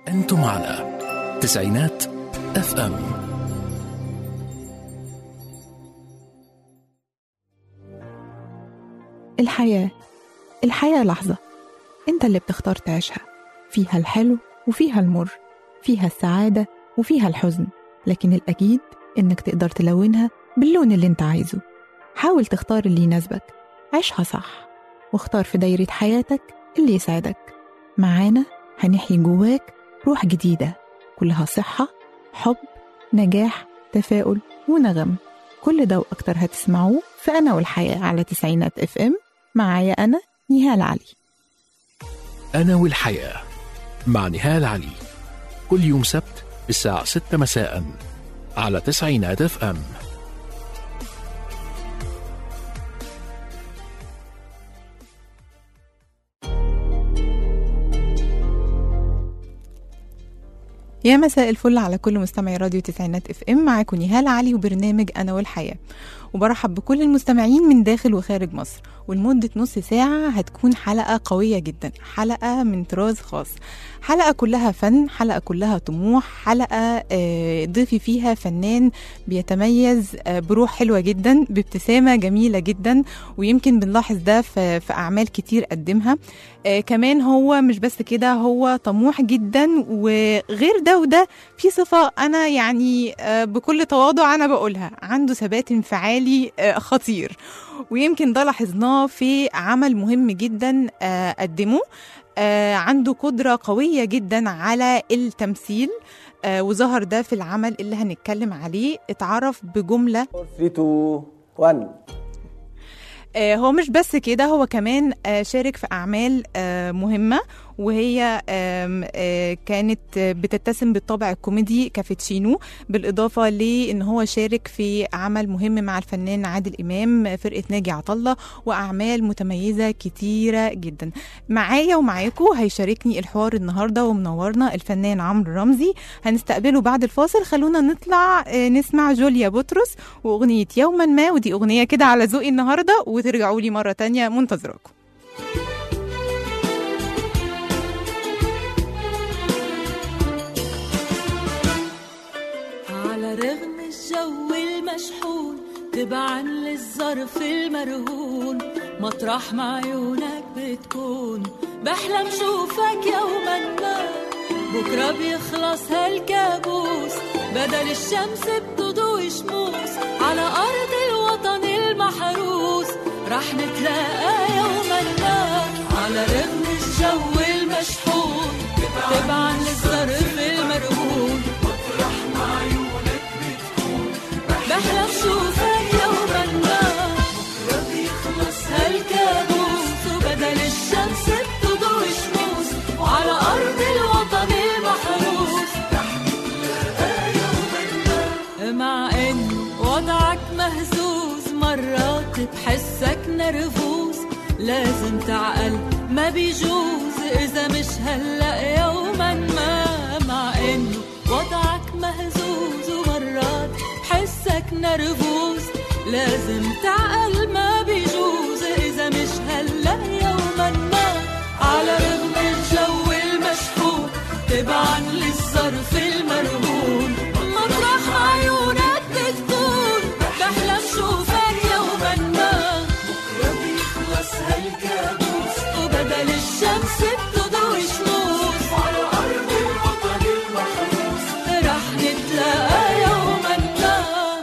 أنتم على تسعينات اف ام الحياة الحياة لحظة انت اللي بتختار تعيشها فيها الحلو وفيها المر فيها السعادة وفيها الحزن لكن الأكيد إنك تقدر تلونها باللون اللي انت عايزه حاول تختار اللي يناسبك عيشها صح واختار في دايرة حياتك اللي يسعدك معانا هنحيي جواك روح جديدة كلها صحة حب نجاح تفاؤل ونغم كل ده وأكتر هتسمعوه في أنا والحياة على تسعينات اف ام معايا أنا نهال علي أنا والحياة مع نهال علي كل يوم سبت الساعة 6 مساء على تسعينات اف ام يا مساء الفل على كل مستمعي راديو تسعينات اف ام معاكم نهال علي وبرنامج انا والحياه وبرحب بكل المستمعين من داخل وخارج مصر ولمدة نص ساعة هتكون حلقة قوية جدا حلقة من طراز خاص حلقة كلها فن حلقة كلها طموح حلقة آه، ضيفي فيها فنان بيتميز آه، بروح حلوة جدا بابتسامة جميلة جدا ويمكن بنلاحظ ده في, في أعمال كتير قدمها آه، كمان هو مش بس كده هو طموح جدا وغير ده وده في صفة أنا يعني آه، بكل تواضع أنا بقولها عنده ثبات انفعالي آه، خطير ويمكن ده لاحظناه في عمل مهم جدا آه، قدمه آه، عنده قدرة قوية جدا على التمثيل آه، وظهر ده في العمل اللي هنتكلم عليه اتعرف بجملة 3 2 1 آه، هو مش بس كده هو كمان آه، شارك في أعمال آه، مهمة وهي آم، آه، كانت آه، بتتسم بالطابع الكوميدي كافيتشينو بالإضافة لأن هو شارك في عمل مهم مع الفنان عادل إمام آه، فرقة ناجي عطلة وأعمال متميزة كتيرة جدا معايا ومعاكم هيشاركني الحوار النهاردة ومنورنا الفنان عمرو رمزي هنستقبله بعد الفاصل خلونا نطلع آه، نسمع جوليا بطرس وأغنية يوما ما ودي أغنية كده على ذوقي النهاردة وترجعوا لي مرة تانية منتظراكم على رغم الجو المشحون تبعا للظرف المرهون مطرح ما عيونك بتكون بحلم شوفك يوما ما بكرة بيخلص هالكابوس بدل الشمس بتضوي شموس على أرض الوطن المحروس رح نتلاقى يوما ما على رغم الجو المشحون تبعا للظرف المرهون بحلم شوفك يوما ما بكرة بيخلص هالكابوس وبدل الشمس بتضوي شموس وعلى أرض الوطن المحروس مع إن وضعك مهزوز مرات بحسك نرفوز لازم تعقل ما بيجوز إذا مش هلأ يوما ما مع إنه وضعك مهزوز ومرات بحسك نرفوز لازم تعقل ما بيجوز إذا مش هلأ يوما ما على رغم الجو المشحون تبعا للظرف المرهون مطرح عيونك بتكون بحلم شوفك يوما ما بكرة بيخلص هالكابوس وبدل الشمس بتضوي شموس على أرض الوطن المحروس رح نتلاقى يوما ما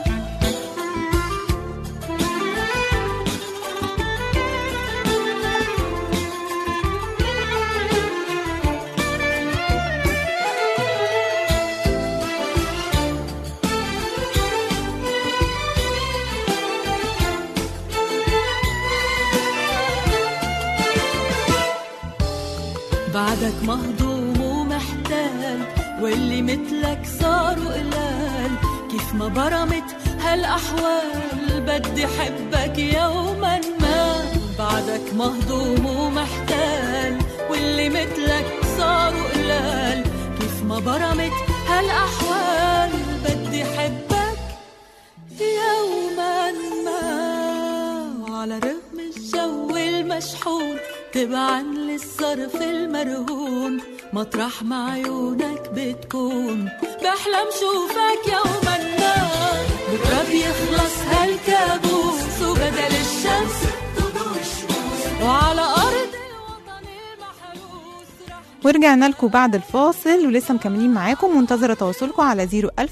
بعدك مهضوم ومحتال واللي مثلك صاروا قلال كيف ما برمت هالأحوال بدي حبك يوما ما بعدك مهضوم ومحتال واللي مثلك صاروا قلال كيف ما برمت هالأحوال بدي حبك يوما ما وعلى رغم الجو المشحون تبعا للظرف المرهون مطرح ما عيونك بتكون بحلم شوفك يوما ما بكرة بيخلص هالكابوس وبدل الشمس تضوي الشموس وعلى أرض الوطن المحروس رح ورجعنا لكم بعد الفاصل ولسه مكملين معاكم منتظرة تواصلكم على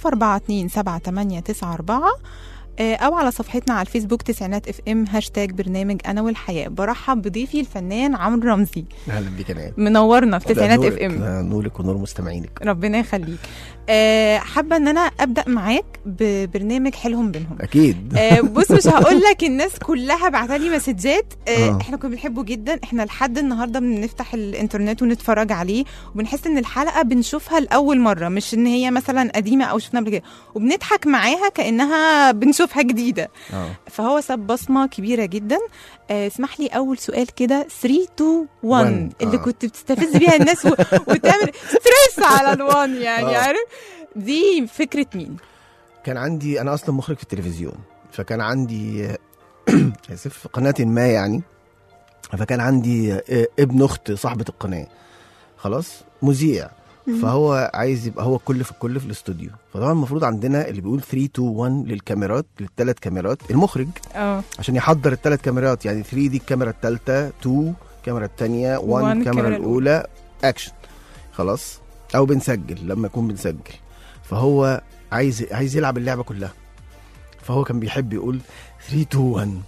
014278994 آه، أو على صفحتنا على الفيسبوك تسعينات اف ام هاشتاج برنامج أنا والحياة برحب بضيفي الفنان عمرو رمزي اهلا بيك يا نعم منورنا في تسعينات اف ام ام نورك ونور مستمعينك ربنا يخليك آه، حابة ان انا ابدأ معاك ببرنامج حلهم بينهم اكيد آه، بص مش هقول لك الناس كلها بعتلي مسجات آه، آه. احنا كنا بنحبه جدا احنا لحد النهارده بنفتح الانترنت ونتفرج عليه وبنحس ان الحلقه بنشوفها لاول مره مش ان هي مثلا قديمه او شفناها قبل كده وبنضحك معاها كانها بنشوفها جديده اه فهو ساب بصمه كبيره جدا آه، اسمح لي اول سؤال كده 3 2 1 One. اللي آه. كنت بتستفز بيها الناس و... وتعمل ستريس على الوان يعني آه. عارف دي فكره مين كان عندي انا اصلا مخرج في التلفزيون فكان عندي اسف قناه ما يعني فكان عندي آه، ابن اخت صاحبه القناه خلاص مذيع فهو عايز يبقى هو الكل في الكل في الاستوديو فطبعا المفروض عندنا اللي بيقول 3 2 1 للكاميرات للثلاث كاميرات المخرج اه عشان يحضر الثلاث كاميرات يعني 3 دي الكاميرا الثالثه 2 الكاميرا الثانيه 1 One الكاميرا الكاميرا الاولى اكشن خلاص او بنسجل لما يكون بنسجل فهو عايز عايز يلعب اللعبه كلها فهو كان بيحب يقول 3 2 1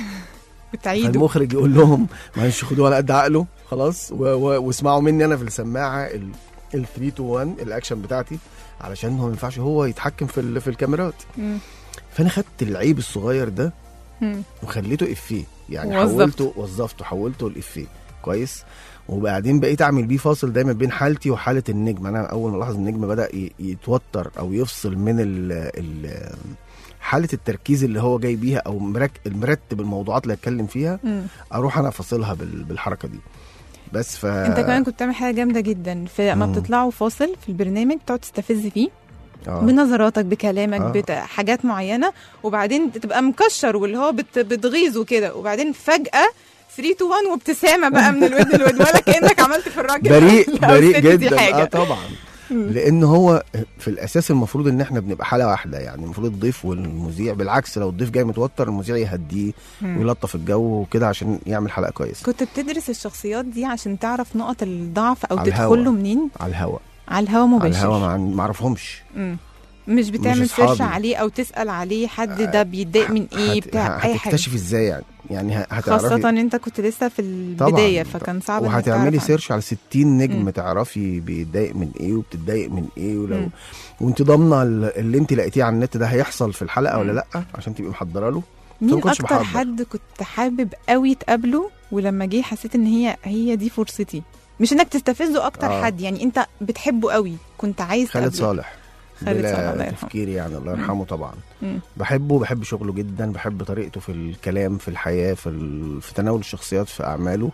بتعيده فالمخرج يقول لهم معلش خدوه على قد عقله خلاص و- و- واسمعوا مني انا في السماعه ال ال 3 2 1 الاكشن بتاعتي علشان هو ما ينفعش هو يتحكم في ال- في الكاميرات مم. فانا خدت العيب الصغير ده مم. وخليته افيه يعني وظفته. حولته وظفته حولته لافيه كويس وبعدين بقيت اعمل بيه فاصل دايما بين حالتي وحاله النجم انا اول ما لاحظ النجم بدا ي- يتوتر او يفصل من ال ال حاله التركيز اللي هو جاي بيها او مرك- مرتب الموضوعات اللي هتكلم فيها مم. اروح انا فاصلها بال- بالحركه دي بس ف انت كمان كنت بتعمل حاجه جامده جدا فلما مم. بتطلعوا فاصل في البرنامج بتقعد تستفز فيه آه. بنظراتك بكلامك آه. بت... حاجات معينه وبعدين تبقى مكشر واللي هو بت... بتغيظه كده وبعدين فجاه 3 2 1 وابتسامه بقى من الودن للودن ولا كانك عملت في الراجل بريء أو بريء الست دي جدا حاجة. اه طبعا لان هو في الاساس المفروض ان احنا بنبقى حاله واحده يعني المفروض الضيف والمذيع بالعكس لو الضيف جاي متوتر المذيع يهديه مم. ويلطف الجو وكده عشان يعمل حلقه كويسه كنت بتدرس الشخصيات دي عشان تعرف نقط الضعف او على تدخل الهوا. له منين على الهوا على الهوا على مباشر الهوا ما عن- ما اعرفهمش مم. مش بتعمل مش سيرش أصحابي. عليه او تسال عليه حد ده بيتضايق من ايه هت- بتاع اي حاجه هتكتشف ازاي يعني يعني ه- هتعرفي خاصة ان انت كنت لسه في البداية فكان صعب إنك وهتعملي تعرف سيرش على 60 نجم مم. تعرفي بيتضايق من ايه وبتتضايق من ايه ولو مم. وانت ضامنه ال- اللي انت لقيتيه على النت ده هيحصل في الحلقه ولا مم. لا عشان تبقي محضره له مين ما كنتش اكتر بحضر. حد كنت حابب قوي تقابله ولما جه حسيت ان هي هي دي فرصتي مش انك تستفزه اكتر آه. حد يعني انت بتحبه قوي كنت عايز خالد تقابله. صالح خالد بلا صالح، الله يرحمه. تفكير يعني الله يرحمه طبعا مم. بحبه بحب شغله جدا بحب طريقته في الكلام في الحياه في ال... في تناول الشخصيات في اعماله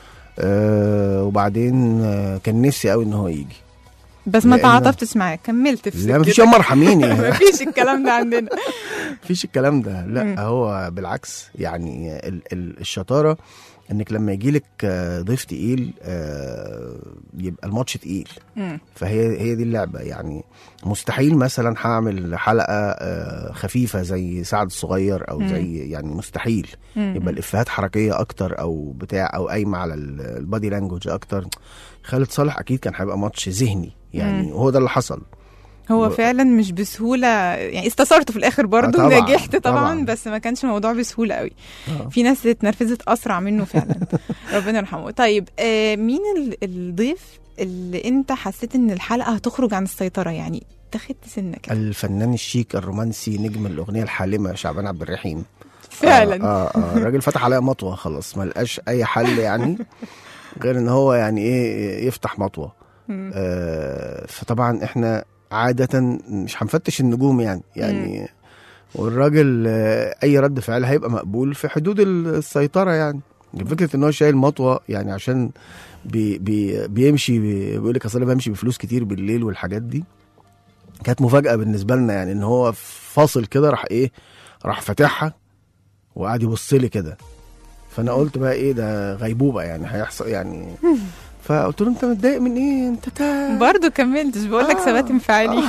أه وبعدين آه كان نفسي قوي ان هو يجي بس ما لأن- تعاطفتش معاه كملت في لا مفيش سكتك. يوم ارحميني مفيش الكلام ده عندنا مفيش الكلام ده لا مم. هو بالعكس يعني ال... ال... الشطاره انك لما يجيلك آه، ضيف تقيل آه، يبقى الماتش تقيل مم. فهي هي دي اللعبه يعني مستحيل مثلا هعمل حلقه آه، خفيفه زي سعد الصغير او مم. زي يعني مستحيل مم. يبقى الافيهات حركيه اكتر او بتاع او قايمه على ال- البادي لانجوج اكتر خالد صالح اكيد كان هيبقى ماتش ذهني يعني مم. وهو ده اللي حصل هو و- فعلا مش بسهولة يعني استثرته في الآخر برضه آه طبعاً، نجحت طبعا, طبعاً. بس ما كانش الموضوع بسهولة قوي آه. في ناس اتنرفزت أسرع منه فعلا ربنا يرحمه طيب آه مين ال- الضيف اللي انت حسيت ان الحلقة هتخرج عن السيطرة يعني تاخدت سنك الفنان الشيك الرومانسي نجم الاغنيه الحالمه شعبان عبد الرحيم فعلا اه اه, آه الراجل فتح عليا مطوه خلاص ما لقاش اي حل يعني غير ان هو يعني ايه يفتح مطوه مم. آه فطبعا احنا عاده مش هنفتش النجوم يعني يعني والراجل آه اي رد فعل هيبقى مقبول في حدود السيطره يعني فكره ان هو شايل مطوه يعني عشان بي بي بيمشي بي بيقول لك اصل انا بمشي بفلوس كتير بالليل والحاجات دي كانت مفاجاه بالنسبه لنا يعني ان هو فاصل كده راح ايه راح فاتحها وقعد يبص لي كده فانا قلت بقى ايه ده غيبوبه يعني هيحصل يعني فقلت له انت متضايق من ايه انت تا... برضه كملتش بقول لك آه. ثبات انفعالي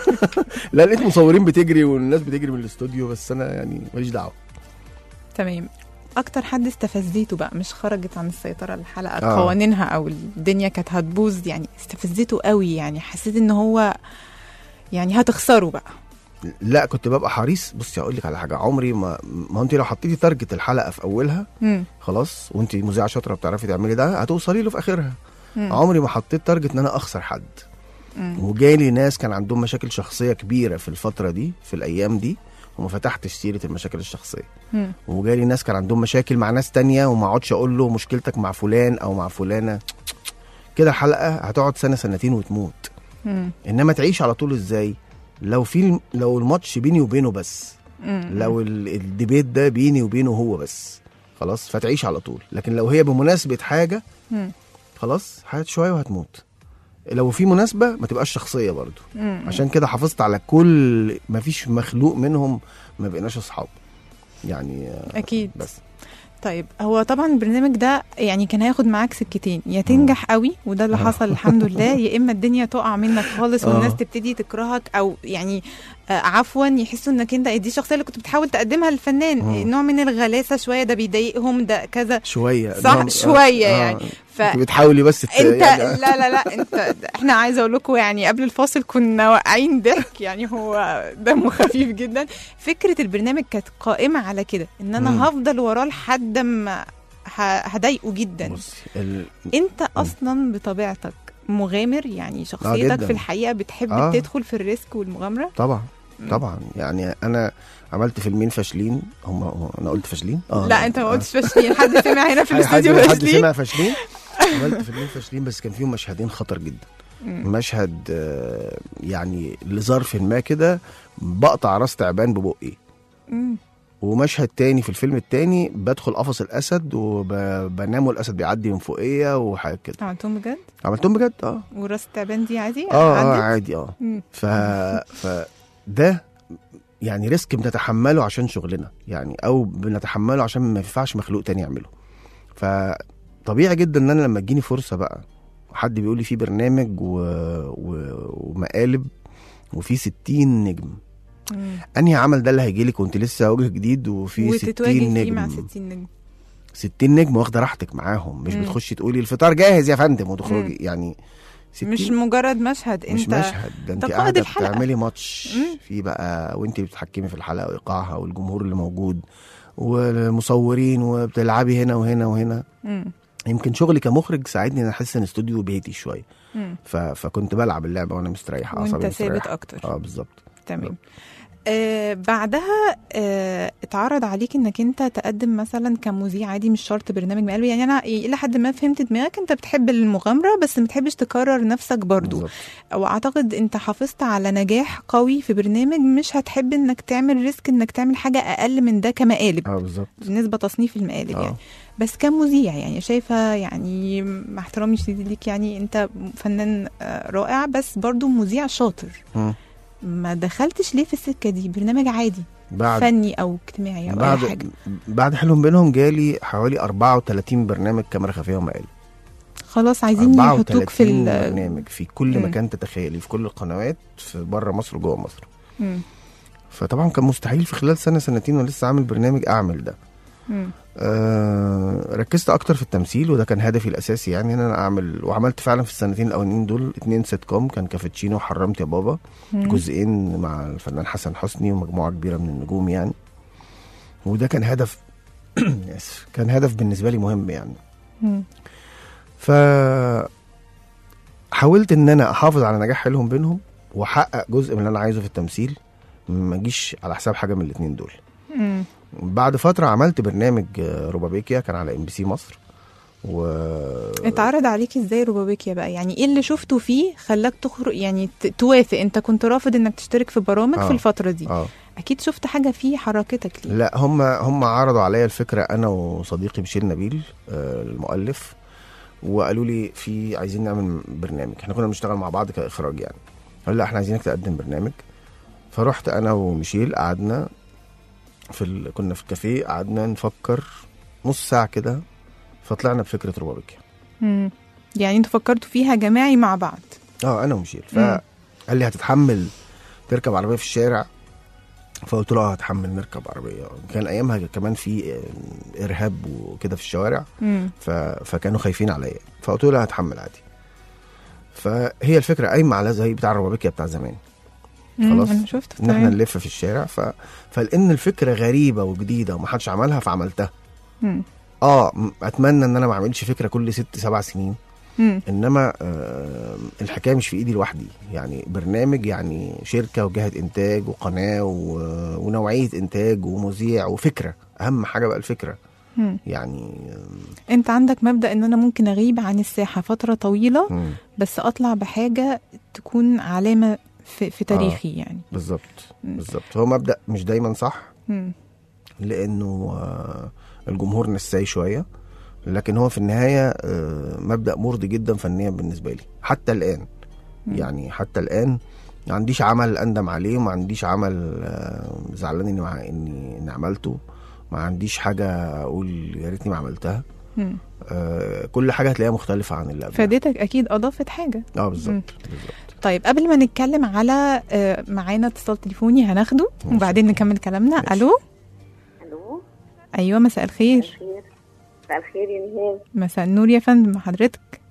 لا لقيت مصورين بتجري والناس بتجري من الاستوديو بس انا يعني ماليش دعوه تمام اكتر حد استفزيته بقى مش خرجت عن السيطره الحلقه آه. قوانينها او الدنيا كانت هتبوظ يعني استفزيته قوي يعني حسيت ان هو يعني هتخسره بقى لا كنت ببقى حريص بصي هقول لك على حاجه عمري ما ما انت لو حطيتي تارجت الحلقه في اولها مم. خلاص وانت مذيعه شاطره بتعرفي تعملي ده هتوصلي له في اخرها مم. عمري ما حطيت تارجت ان انا اخسر حد مم. وجالي ناس كان عندهم مشاكل شخصيه كبيره في الفتره دي في الايام دي وما فتحتش سيره المشاكل الشخصيه مم. وجالي ناس كان عندهم مشاكل مع ناس تانية وما اقعدش اقول له مشكلتك مع فلان او مع فلانه كده الحلقه هتقعد سنه سنتين وتموت مم. انما تعيش على طول ازاي لو في لو الماتش بيني وبينه بس مم. لو ال- الديبيت ده بيني وبينه هو بس خلاص فتعيش على طول لكن لو هي بمناسبه حاجه مم. خلاص هات شويه وهتموت لو في مناسبه ما تبقاش شخصيه برضو مم. عشان كده حافظت على كل ما فيش مخلوق منهم ما بقيناش اصحاب يعني آه، اكيد بس طيب هو طبعا البرنامج ده يعني كان هياخد معاك سكتين يا تنجح قوي وده اللي آه. حصل الحمد لله يا اما الدنيا تقع منك خالص آه. والناس تبتدي تكرهك او يعني آه عفوا يحسوا انك انت دي الشخصيه اللي كنت بتحاول تقدمها للفنان آه. نوع من الغلاسه شويه ده بيضايقهم ده كذا شويه صح، إنهم- شوية يعني. ف انت بتحاولي بس ت- انت يعني- لا لا لا انت احنا عايزه اقول لكم يعني قبل الفاصل كنا واقعين ضحك يعني هو دمه خفيف جدا فكره البرنامج كانت قائمه على كده ان انا مم. هفضل وراه لحد ما ه- هضايقه جدا بصي ال... انت اصلا بطبيعتك مغامر يعني شخصيتك جداً. في الحقيقه بتحب آه. تدخل في الريسك والمغامره طبعا مم. طبعا يعني انا عملت فيلمين فاشلين هم هم- انا قلت فاشلين لا انت ما آه. قلتش فاشلين حد سمع هنا في حد الاستوديو حد فاشلين سمع فاشلين عملت فيلمين فاشلين بس كان فيهم مشهدين خطر جدا مم. مشهد آه، يعني لظرف ما كده بقطع راس تعبان ببقي مم. ومشهد تاني في الفيلم التاني بدخل قفص الاسد وبنام والاسد بيعدي من فوقيا وحاجات كده عملتهم بجد عملتهم بجد اه وراس التعبان دي عادي اه اه عدت؟ عادي اه مم. ف فده يعني ريسك بنتحمله عشان شغلنا يعني او بنتحمله عشان ما ينفعش مخلوق تاني يعمله فطبيعي جدا ان انا لما تجيني فرصه بقى حد بيقول لي في برنامج و... و... ومقالب وفي 60 نجم مم. انهي عمل ده اللي هيجي لك وانت لسه وجه جديد وفي 60 وتتواجه فيه مع نجم 60 نجم 60 نجم واخده راحتك معاهم مش مم. بتخشي تقولي الفطار جاهز يا فندم وتخرجي يعني 60 مش مجرد مشهد مش انت مشهد ده انت قائد قاعده الحلقة. بتعملي ماتش مم. في بقى وانت اللي بتتحكمي في الحلقه وايقاعها والجمهور اللي موجود والمصورين وبتلعبي هنا وهنا وهنا مم. يمكن شغلي كمخرج ساعدني ان احس ان استوديو بيتي شويه مم. ف... فكنت بلعب اللعبه وانا مستريح وانت اعصابي ثابت مستريحة. اكتر اه بالظبط تمام آه بعدها آه اتعرض عليك انك انت تقدم مثلا كمذيع عادي مش شرط برنامج مقلب يعني انا الى حد ما فهمت دماغك انت بتحب المغامره بس ما بتحبش تكرر نفسك برضو بالظبط. او اعتقد انت حافظت على نجاح قوي في برنامج مش هتحب انك تعمل ريسك انك تعمل حاجه اقل من ده كمقالب اه بالظبط بالنسبه تصنيف المقالب آه. يعني بس كمذيع يعني شايفه يعني مع احترامي الشديد ليك يعني انت فنان آه، رائع بس برضو مذيع شاطر مم. ما دخلتش ليه في السكه دي برنامج عادي بعد فني او اجتماعي او اي بعد حاجه بعد حلم بينهم جالي حوالي 34 برنامج كاميرا خفيه ومقالب خلاص عايزين يحطوك 34 في ال برنامج في كل مم. مكان تتخيلي في كل القنوات في بره مصر وجوه مصر مم. فطبعا كان مستحيل في خلال سنه سنتين وانا لسه عامل برنامج اعمل ده مم. آه ركزت اكتر في التمثيل وده كان هدفي الاساسي يعني ان انا اعمل وعملت فعلا في السنتين الاولانيين دول اتنين سيت كوم كان كافيتشينو وحرمت يا بابا مم. جزئين مع الفنان حسن حسني ومجموعه كبيره من النجوم يعني وده كان هدف آسف. كان هدف بالنسبه لي مهم يعني مم. ف حاولت ان انا احافظ على نجاح حلهم بينهم واحقق جزء من اللي انا عايزه في التمثيل ما اجيش على حساب حاجه من الاثنين دول مم. بعد فتره عملت برنامج آه، روبابيكيا كان على ام بي سي مصر و اتعرض عليك ازاي روبابيكيا بقى يعني ايه اللي شفته فيه خلاك تخرج يعني ت- توافق انت كنت رافض انك تشترك في برامج آه. في الفتره دي اه اكيد شفت حاجه فيه حركتك ليه لا هم هم عرضوا عليا الفكره انا وصديقي بشير نبيل آه، المؤلف وقالوا لي في عايزين نعمل برنامج احنا كنا بنشتغل مع بعض كاخراج يعني قالوا لا احنا عايزينك تقدم برنامج فرحت انا وميشيل قعدنا في ال... كنا في الكافيه قعدنا نفكر نص ساعه كده فطلعنا بفكره روبابيكيا مم. يعني انتوا فكرتوا فيها جماعي مع بعض اه انا وميشيل مم. فقال لي هتتحمل تركب عربيه في الشارع فقلت له اه هتحمل نركب عربيه كان ايامها كمان في آه، ارهاب وكده في الشوارع مم. ف... فكانوا خايفين عليا فقلت له لا هتحمل عادي فهي الفكره قايمه على زي بتاع الروبابيكيا بتاع زمان مم، خلاص. انا شفت ان احنا تمام نلف في الشارع ف... فلان الفكره غريبه وجديده ومحدش عملها فعملتها مم. اه م- اتمنى ان انا ما اعملش فكره كل ست سبع سنين مم. انما آه الحكايه مش في ايدي لوحدي يعني برنامج يعني شركه وجهه انتاج وقناه و... ونوعيه انتاج ومذيع وفكره اهم حاجه بقى الفكره مم. يعني انت عندك مبدأ ان انا ممكن اغيب عن الساحة فترة طويلة مم، بس اطلع بحاجة تكون علامة في, في تاريخي يعني بالظبط مم. بالظبط هو مبدا مش دايما صح مم. لانه آه، الجمهور نساي شويه لكن هو في النهايه آه، مبدا مرضي جدا فنيا بالنسبه لي حتى الان مم. يعني حتى الان ما عنديش عمل اندم عليه وما عنديش عمل آه، زعلان اني مع اني اني عملته ما عنديش حاجه اقول يا ريتني ما عملتها مم. آه، كل حاجه هتلاقيها مختلفه عن اللي قبلها فادتك اكيد اضافت حاجة اه مم. بالظبط بالظبط طيب قبل ما نتكلم على آه، معانا اتصال تليفوني هناخده ماشي. وبعدين نكمل كلامنا ماشي. الو الو ايوه مساء الخير الخير مساء الخير يا نهال مساء النور يا فندم حضرتك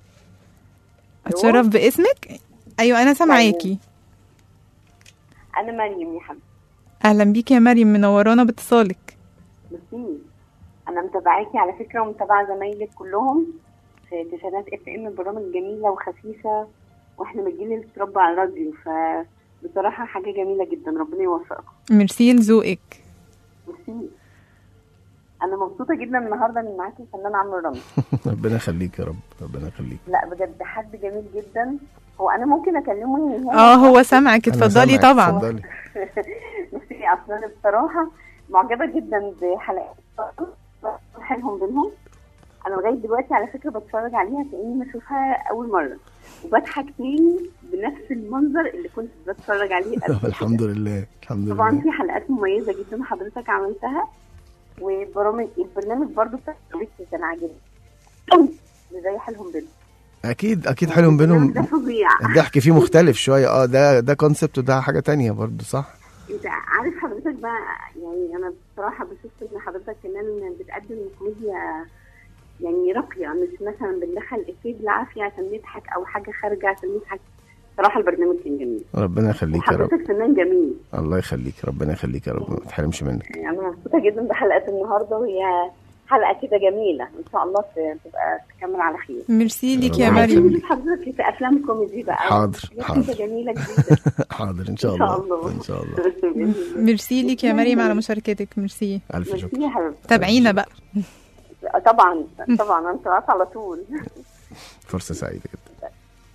اتشرف باسمك ايوه انا سامعاكي انا مريم يا حبيبتي اهلا بيكي يا مريم منورانا باتصالك ميرسي انا متابعاكي على فكره ومتابعه زمايلك كلهم في تسعينات اف ام برامج جميله وخفيفه واحنا من الجيل اللي اتربى على الراديو فبصراحه حاجه جميله جدا ربنا يوفقكم ميرسي لذوقك ميرسي انا مبسوطه جدا النهارده ان معاكي الفنان عمرو رمزي ربنا يخليك يا رب ربنا يخليك لا بجد حد جميل جدا هو انا ممكن اكلمه يا نهال اه هو سامعك أنا اتفضلي سامعك، طبعا اتفضلي بصي اصلا أنا بصراحه معجبه جدا بحلقات حلهم بينهم انا لغايه دلوقتي على فكره بتفرج عليها كاني بشوفها اول مره وبضحك تاني بنفس المنظر اللي كنت بتفرج عليه قبل كده. الحمد لله الحمد طبعا لله في حلقات مميزه جدا حضرتك عملتها وبرامج البرنامج برضو بتاع حضرتك كان عاجبني زي حلهم بينهم اكيد اكيد حلو بينهم ده فظيع الضحك فيه مختلف شويه اه ده ده كونسبت وده حاجه تانية برضو صح انت عارف حضرتك بقى يعني انا بصراحه بشوف ان حضرتك كمان بتقدم كوميديا يعني راقيه مش مثلا بندخل افيه بالعافيه عشان نضحك او حاجه خارجه عشان نضحك صراحه البرنامج كان جميل ربنا يخليك يا رب وحضرتك فنان جميل الله يخليك ربنا يخليك يا رب ما تحرمش منك يعني انا مبسوطه جدا بحلقه النهارده وهي حلقه كده جميله ان شاء الله ت- تبقى تكمل على خير ميرسي ليكي يا ربنا مريم يخليك. عايزين حضرتك في افلام كوميدي بقى حاضر، حاجات حاضر. كده جميله جديده حاضر ان شاء ان شاء الله الله ان شاء الله ميرسي ليكي يا مريم على مشاركتك ميرسي الف ميرسي شكر يا حبيبتي تابعينا بقى طبعا طبعا انا سمعت على طول فرصه سعيده جدا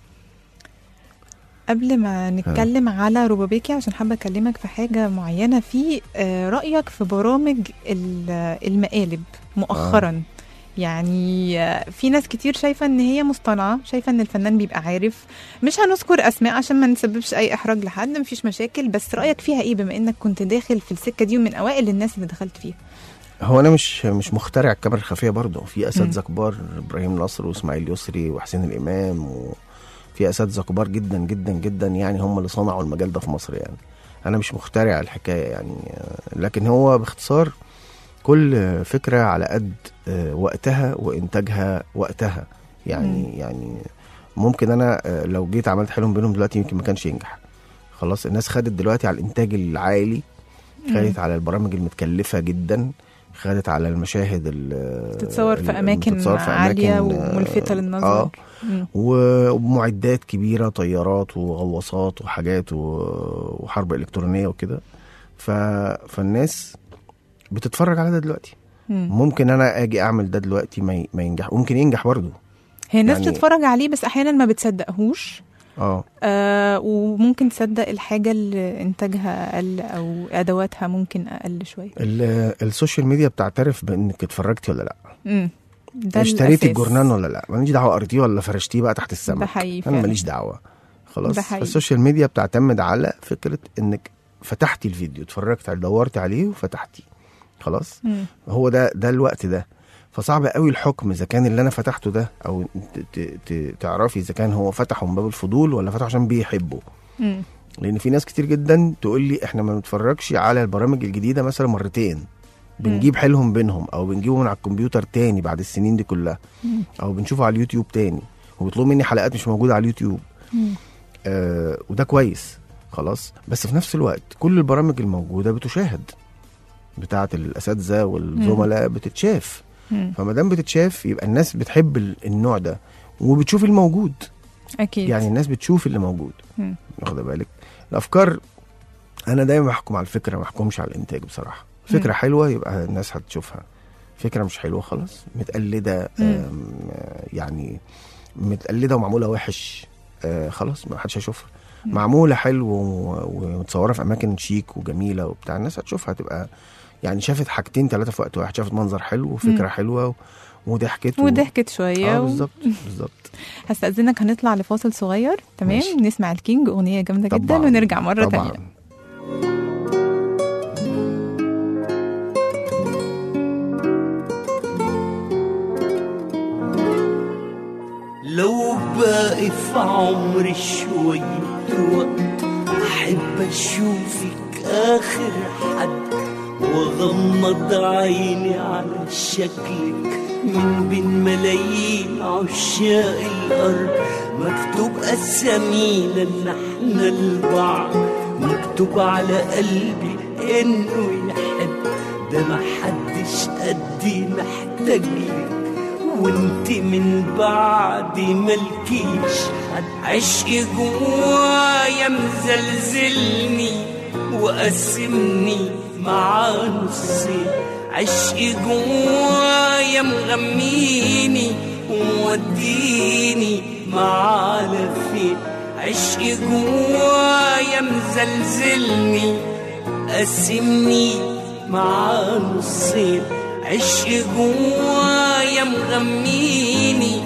قبل ما نتكلم على روبابيكي عشان حابه اكلمك في حاجه معينه في آه، رايك في برامج ال- المقالب مؤخرا يعني آه، في ناس كتير شايفه ان هي مصطنعه شايفه ان الفنان بيبقى عارف مش هنذكر اسماء عشان ما نسببش اي احراج لحد مفيش مشاكل بس رايك فيها ايه بما انك كنت داخل في السكه دي ومن اوائل الناس اللي دخلت فيها هو انا مش مش مخترع الكاميرا الخفيه برضه في اساتذه كبار ابراهيم نصر واسماعيل يسري وحسين الامام وفي اساتذه كبار جدا جدا جدا يعني هم اللي صنعوا المجال ده في مصر يعني انا مش مخترع الحكايه يعني آه، لكن هو باختصار كل فكره على قد آه، وقتها وانتاجها وقتها يعني مم. يعني ممكن انا آه، لو جيت عملت حلم بينهم دلوقتي يمكن ما كانش ينجح خلاص الناس خدت دلوقتي على الانتاج العالي خدت على البرامج المتكلفه جدا خدت على المشاهد ال- تتصور في ال- اماكن بتتصور في عاليه أماكن، آه، وملفته للنظر اه مم. و- ومعدات كبيره طيارات وغواصات وحاجات و- وحرب الكترونيه وكده ف... فالناس بتتفرج على ده دلوقتي مم. ممكن انا اجي اعمل ده دلوقتي ما, ي... ما ينجح ممكن ينجح برضه هي الناس يعني- بتتفرج عليه بس احيانا ما بتصدقهوش اه آه وممكن تصدق الحاجة اللي إنتاجها أقل أو أدواتها ممكن أقل شوية ال- السوشيال ميديا بتعترف بانك اتفرجتي ولا لا مم. ده اشتريتي الأساس. الجورنان ولا لا ماليش دعوه قريتيه ولا فرشتيه بقى تحت ده السمك حقيقي انا فعلا. ماليش دعوه خلاص ده حقيقي. السوشيال ميديا بتعتمد على فكره انك فتحتي الفيديو اتفرجت عليه دورتي عليه وفتحتي خلاص مم. هو ده ده الوقت ده فصعب قوي الحكم اذا كان اللي انا فتحته ده او ت- ت- ت- تعرفي اذا كان هو فتحه من باب الفضول ولا فتحه عشان بيحبه مم. لان في ناس كتير جدا تقول لي احنا ما بنتفرجش على البرامج الجديده مثلا مرتين بنجيب حيلهم بينهم او بنجيبه من على الكمبيوتر تاني بعد السنين دي كلها مم. او بنشوفه على اليوتيوب تاني وبيطلبوا مني حلقات مش موجوده على اليوتيوب مم. آه وده كويس خلاص بس في نفس الوقت كل البرامج الموجوده بتشاهد بتاعه الاساتذه والزملاء بتتشاف مم. فما دام بتتشاف يبقى الناس بتحب ال- النوع ده وبتشوف الموجود اكيد يعني الناس بتشوف اللي موجود مم. واخده بالك الافكار انا دايما بحكم على الفكره ما بحكمش على الانتاج بصراحه فكره مم. حلوه يبقى الناس هتشوفها فكره مش حلوه خلاص متقلده مم. آم، آه، يعني متقلده ومعموله وحش آه، خلاص ما حدش هيشوفها معموله حلو و- ومتصوره في اماكن شيك وجميله وبتاع الناس هتشوفها هتبقى يعني شافت حاجتين ثلاثه في وقت واحد شافت منظر حلو وفكره مم. حلوه و- وضحكت و- وضحكت شويه اه و... بالظبط بالظبط هستأذنك هنطلع لفاصل صغير تمام ماشي. نسمع الكينج أغنية جامدة جدا طبعاً. ونرجع مرة طبعا تانية لو باقي في عمري شوية وقت أحب أشوفك آخر حد وأغمض عيني على شكلك من بين ملايين عشاق الأرض مكتوب أسامينا إن إحنا لبعض مكتوب على قلبي إنه يحب ده محدش قدي محتاج لك وانت من بعد ملكيش حد عشقي جوايا مزلزلني وقسمني مع نصين عشقي جوايا مغميني وموديني مع فين عشقي جوايا مزلزلني قسمني مع نصين عشق جوايا مغميني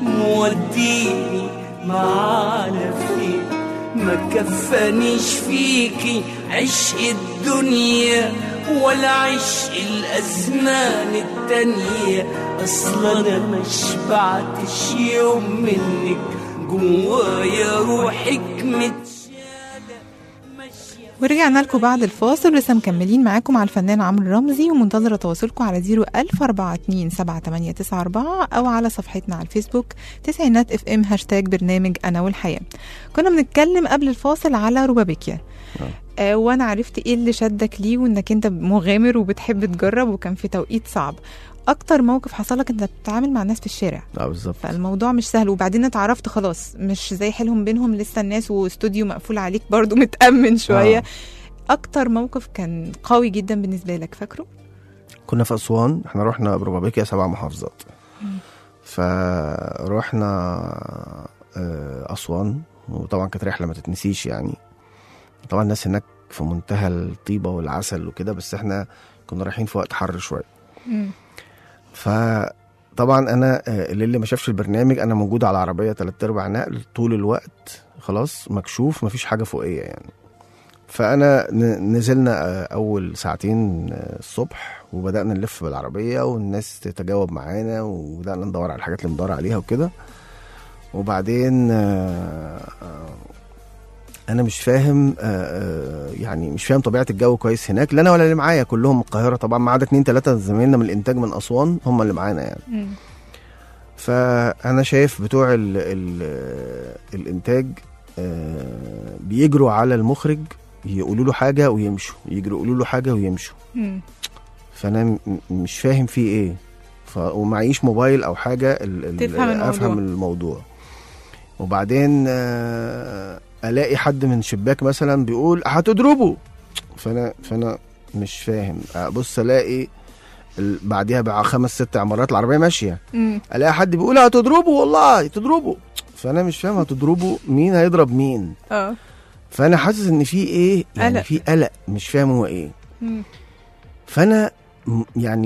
موديني معانا فين ما كفانيش فيكي عشق الدنيا ولا عشق الأزمان التانية أصلا أنا ما شبعتش يوم منك جوايا روحك متشالة ماشية ورجعنا لكم بعد الفاصل لسه مكملين معاكم مع الفنان عمرو رمزي ومنتظرة تواصلكم على 010427894 أو على صفحتنا على الفيسبوك تسعينات اف ام هاشتاج برنامج أنا والحياة كنا بنتكلم قبل الفاصل على روبابيكيا آه وانا عرفت ايه اللي شدك ليه وانك انت مغامر وبتحب تجرب وكان في توقيت صعب اكتر موقف حصلك انت بتتعامل مع الناس في الشارع اه بالظبط فالموضوع مش سهل وبعدين اتعرفت خلاص مش زي حيلهم بينهم لسه الناس واستوديو مقفول عليك برضو متأمن شوية آه. اكتر موقف كان قوي جدا بالنسبة لك فاكره كنا في اسوان احنا رحنا بربابيكيا سبع محافظات فروحنا آه، اسوان وطبعا كانت رحله ما تتنسيش يعني طبعا الناس هناك في منتهى الطيبه والعسل وكده بس احنا كنا رايحين في وقت حر شويه فطبعا انا آه، اللي ما شافش البرنامج انا موجود على عربيه تلات ارباع نقل طول الوقت خلاص مكشوف مفيش حاجه فوقيه يعني فانا ن- نزلنا آه، اول ساعتين آه، الصبح وبدانا نلف بالعربيه والناس تتجاوب معانا وبدانا ندور على الحاجات اللي بندور عليها وكده وبعدين آه، آه، انا مش فاهم آه، آه، يعني مش فاهم طبيعه الجو كويس هناك لا انا ولا اللي معايا كلهم من القاهره طبعا ما عدا اتنين تلاته زمايلنا من الانتاج من اسوان هم اللي معانا يعني فانا شايف بتوع ال ال الانتاج آه، بيجروا على المخرج يقولوا له حاجه ويمشوا يجروا يقولوا له حاجه ويمشوا فانا م- مش فاهم فيه ايه ف... ومعيش موبايل او حاجه ال... ال... تفهم الموضوع. افهم الموضوع وبعدين آه، الاقي حد من شباك مثلا بيقول هتضربه فانا فانا مش فاهم ابص الاقي ال- بعديها بقى خمس ست عمارات العربيه ماشيه الاقي حد بيقول هتضربه والله تضربه فانا مش فاهم هتضربه مين هيضرب مين اه فانا حاسس ان في ايه يعني قلق. في قلق مش فاهم هو ايه مم. فانا م- يعني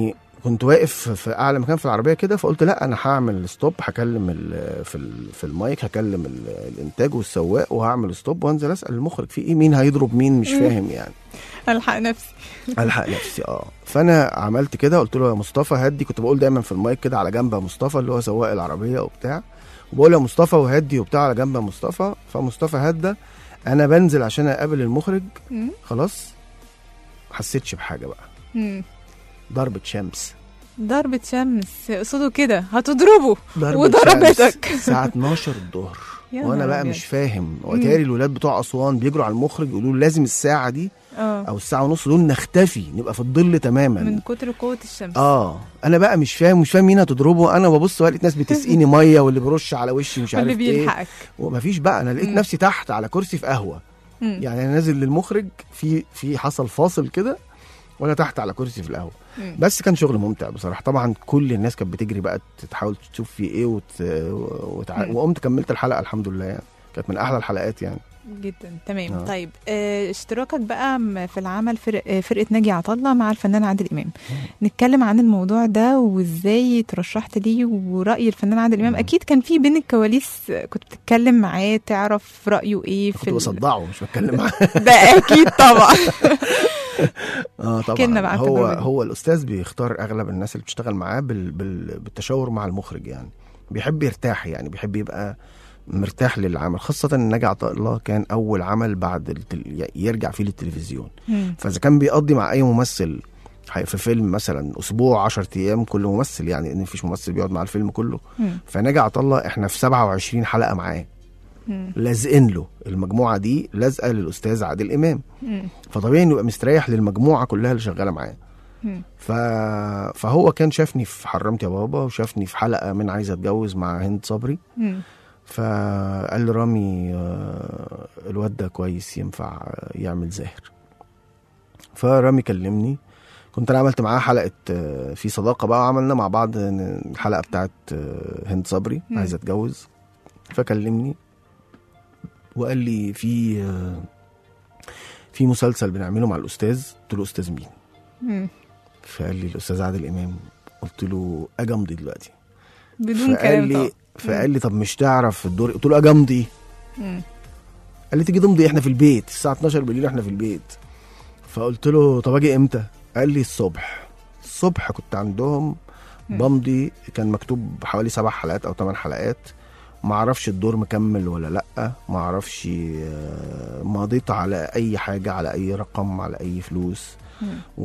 كنت واقف في اعلى مكان في العربيه كده فقلت لا انا هعمل ستوب هكلم ال- في ال- في المايك هكلم ال- الانتاج والسواق وهعمل ستوب وانزل اسال المخرج في ايه مين هيضرب مين مش فاهم يعني الحق نفسي الحق نفسي اه فانا عملت كده قلت له يا مصطفى هدي كنت بقول دايما في المايك كده على جنب يا مصطفى اللي هو سواق العربيه وبتاع وبقول يا مصطفى وهدي وبتاع على جنب يا مصطفى فمصطفى هدى انا بنزل عشان اقابل المخرج مم. خلاص حسيتش بحاجه بقى مم. ضربه شمس ضربة شمس اقصده كده هتضربه ضربة وضربتك. شمس الساعة 12 الظهر يا وانا نهار بقى أبيض. مش فاهم وتاري الولاد بتوع اسوان بيجروا على المخرج يقولوا له لازم الساعة دي اه او الساعة ونص دول نختفي نبقى في الظل تماما من كتر قوة الشمس اه انا بقى مش فاهم مش فاهم مين هتضربه انا ببص لقيت ناس بتسقيني ميه واللي بيرش على وشي مش عارف واللي ايه بيلحقك ومفيش بقى انا لقيت مم. نفسي تحت على كرسي في قهوه مم. يعني انا نازل للمخرج في في حصل فاصل كده وانا تحت على كرسي في القهوه مم. بس كان شغل ممتع بصراحه طبعا كل الناس كانت بتجري بقى تحاول تشوف في ايه وت... وتع... مم. وقمت كملت الحلقه الحمد لله يعني كانت من احلى الحلقات يعني جدا تمام آه. طيب آه اشتراكك بقى م- في العمل فرق آه فرقه ناجي عطا الله مع الفنان عادل امام نتكلم عن الموضوع ده وازاي ترشحت ليه وراي الفنان عادل امام مم. اكيد كان في بين الكواليس آه، كنت بتتكلم معاه تعرف رايه ايه كنت في ال... بصدعه مش بتكلم معاه ده اكيد طبعا اه احكي لنا طبعا بقى هو التجربة دي. هو الاستاذ بيختار اغلب الناس اللي بتشتغل معاه بال... بال... بالتشاور مع المخرج يعني بيحب يرتاح يعني بيحب يبقى مرتاح للعمل خاصة ان ناجي عطاء الله كان أول عمل بعد التل... يرجع فيه للتلفزيون مم. فإذا كان بيقضي مع أي ممثل هي- في فيلم مثلا أسبوع 10 أيام كل ممثل يعني إن مفيش ممثل بيقعد مع الفيلم كله مم. فناجي عطاء الله إحنا في 27 حلقة معاه مم. لازقين له المجموعة دي لازقة للأستاذ عادل إمام مم. فطبيعي انه يبقى مستريح للمجموعه كلها اللي شغاله معاه مم. ف... فهو كان شافني في حرمت يا بابا وشافني في حلقه من عايز اتجوز مع هند صبري مم. فقال لي رامي آه، الواد ده كويس ينفع يعمل زاهر فرامي كلمني كنت انا عملت معاه حلقه آه، في صداقه بقى وعملنا مع بعض الحلقه بتاعت آه، هند صبري مم. عايز اتجوز فكلمني وقال لي في آه، في مسلسل بنعمله مع الاستاذ قلت له استاذ مين مم. فقال لي الاستاذ عادل امام قلت له اجي امضي دلوقتي بدون فقال كلام لي طبعا. فقال لي طب مش تعرف الدور قلت له اجي امضي مم. قال لي تيجي تمضي احنا في البيت الساعه 12 بالليل احنا في البيت فقلت له طب اجي امتى قال لي الصبح الصبح كنت عندهم مم. بمضي كان مكتوب حوالي سبع حلقات او ثمان حلقات ما اعرفش الدور مكمل ولا لا ما اعرفش آه، مضيت على اي حاجه على اي رقم على اي فلوس مم. و...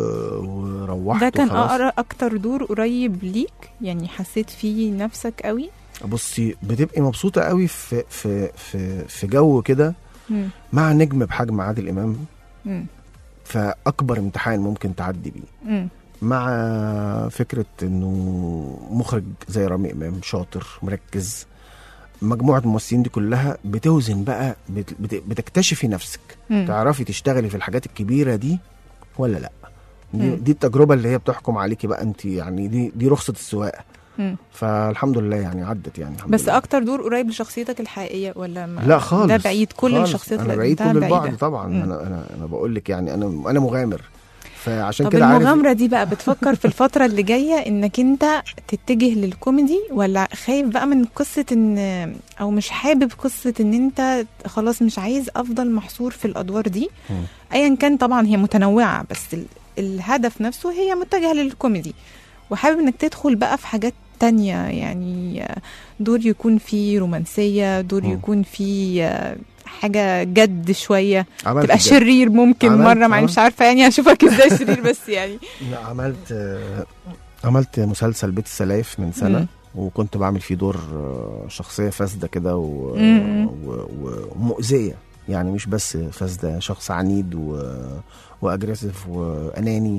وروحت ده كان وخلاص. أقر- اكتر دور قريب ليك يعني حسيت فيه نفسك قوي بصي بتبقي مبسوطه قوي في في في في جو كده مم. مع نجم بحجم عادل امام مم. فاكبر امتحان ممكن تعدي بيه مم. مع فكره انه مخرج زي رامي امام شاطر مركز مجموعه الممثلين دي كلها بتوزن بقى بت- بت- بتكتشفي نفسك مم. تعرفي تشتغلي في الحاجات الكبيره دي ولا لا دي, مم. دي التجربه اللي هي بتحكم عليكي بقى انت يعني دي دي رخصه السواقه مم. فالحمد لله يعني عدت يعني الحمد بس لله. اكتر دور قريب لشخصيتك الحقيقيه ولا ما لا خالص ده بعيد كل خالص. الشخصيات انا اللي بعيد قدمتها كل البعد بعيدة. طبعا مم. انا انا انا بقول لك يعني انا انا مغامر فعشان طب كده عارف المغامرة دي بقى بتفكر في الفترة اللي جاية انك انت تتجه للكوميدي ولا خايف بقى من قصة ان او مش حابب قصة ان انت خلاص مش عايز افضل محصور في الادوار دي مم. ايا كان طبعا هي متنوعة بس ال- الهدف نفسه هي متجهة للكوميدي وحابب انك تدخل بقى في حاجات تانية يعني دور يكون فيه رومانسية دور مم. يكون فيه حاجة جد شوية عملت تبقى ده. شرير ممكن عملت، مرة مع آه. مش عارفة يعني اشوفك ازاي شرير بس يعني لا، عملت آه، عملت مسلسل بيت السلايف من سنه مم. وكنت بعمل فيه دور آه، شخصيه فاسده كده و- مم. و- ومؤذيه يعني مش بس فاسده شخص عنيد و... واجريسيف واناني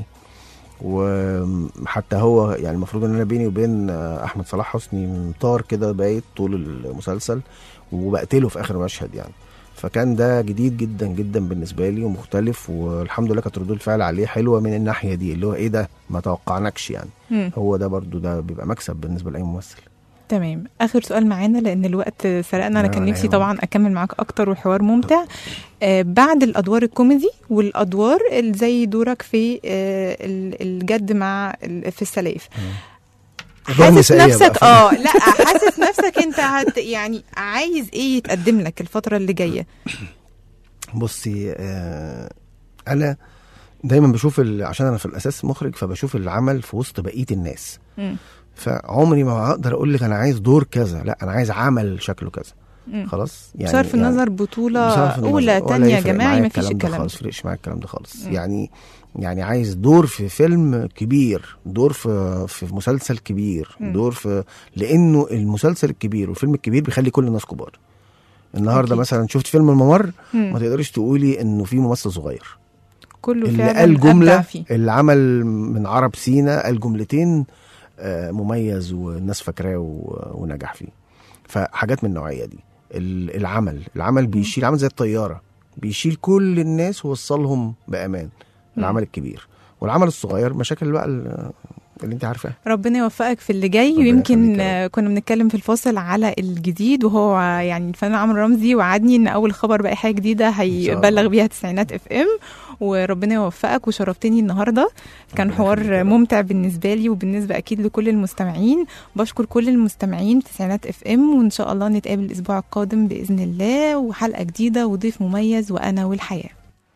وحتى هو يعني المفروض ان انا بيني وبين آه، احمد صلاح حسني مطار كده بايت طول المسلسل وبقتله في اخر مشهد يعني فكان ده جديد جدا جدا بالنسبه لي ومختلف والحمد لله كانت ردود الفعل عليه حلوه من الناحيه دي اللي هو ايه ده ما توقعناكش يعني مم. هو ده برضو ده بيبقى مكسب بالنسبه لاي ممثل تمام اخر سؤال معانا لان الوقت سرقنا انا لا، كان ولا نفسي يهمك. طبعا اكمل معاك اكتر والحوار ممتع آه بعد الادوار الكوميدي والادوار اللي زي دورك في آه ال- الجد مع ال- في السلايف أدوار حاسس نسائية نفسك بقى. اه لا حاسس نفسك انت هت يعني عايز ايه يتقدم لك الفتره اللي جايه بصي آه انا دايما بشوف ال- عشان انا في الاساس مخرج فبشوف العمل في وسط بقيه الناس مم. فعمري ما هقدر اقول لك انا عايز دور كذا لا انا عايز عمل شكله كذا مم. خلاص يعني بصرف يعني النظر بطوله بصرف النظر اولى ولا تانية يفرق جماعي معايا ما فيش ده الكلام خالص ده فرقش معايا الكلام ده خالص مم. يعني يعني عايز دور في فيلم كبير دور في في مسلسل كبير مم. دور في لانه المسلسل الكبير والفيلم الكبير بيخلي كل الناس كبار النهارده أكيد. مثلا شفت فيلم الممر مم. ما تقدرش تقولي انه في ممثل صغير كله اللي فعلا قال أبدع جمله فيه. اللي عمل من عرب سينا قال جملتين آه، مميز والناس فاكراه و- ونجح فيه فحاجات من النوعيه دي ال- العمل العمل بيشيل عامل زي الطياره بيشيل كل الناس ويوصلهم بامان العمل الكبير والعمل الصغير مشاكل بقى ال- اللي انت عارفاها ربنا يوفقك في اللي جاي ربنا ويمكن يخليك يا آه، كنا بنتكلم في الفاصل على الجديد وهو يعني الفنان عمرو رمزي وعدني ان اول خبر بقى حاجه جديده شاء هيبلغ الله. بيها تسعينات اف ام وربنا يوفقك وشرفتني النهارده كان ربنا يخليك يا حوار رب. ممتع بالنسبه لي وبالنسبه اكيد لكل المستمعين بشكر كل المستمعين تسعينات اف ام وان شاء الله نتقابل الاسبوع القادم باذن الله وحلقه جديده وضيف مميز وانا والحياه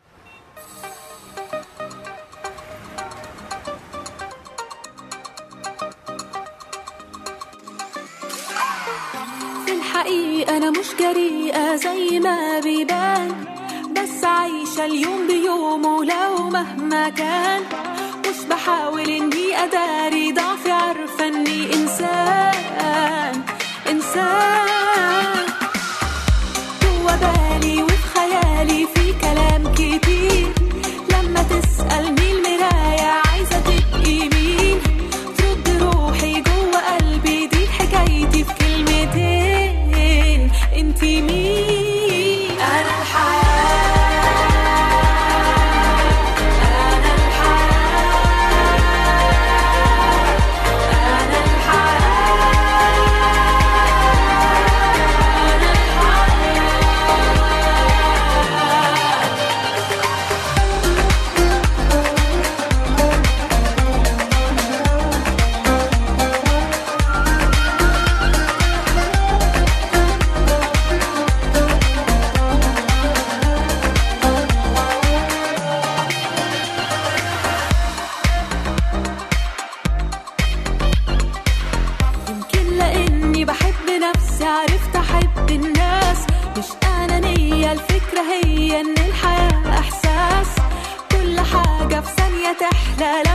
في الحقيقة أنا مش جريئة زي ما بيبان بس عايشة اليوم بيومه لو مهما كان مش بحاول إني أداري ضعفي عارفة إني إنسان إنسان جوا بالي وفي خيالي في كلام كتير لما تسألني المراية عايزة تبقي مين ترد روحي جوا قلبي دي حكايتي في كلمتين انتي مين انا الحياة انا الحياة انا الحياة انا الحياة يمكن لاني بحب نفسي عرفت احب الناس مش انانية الفكرة هي ان الحياة احساس كل حاجة في ثانية تحلى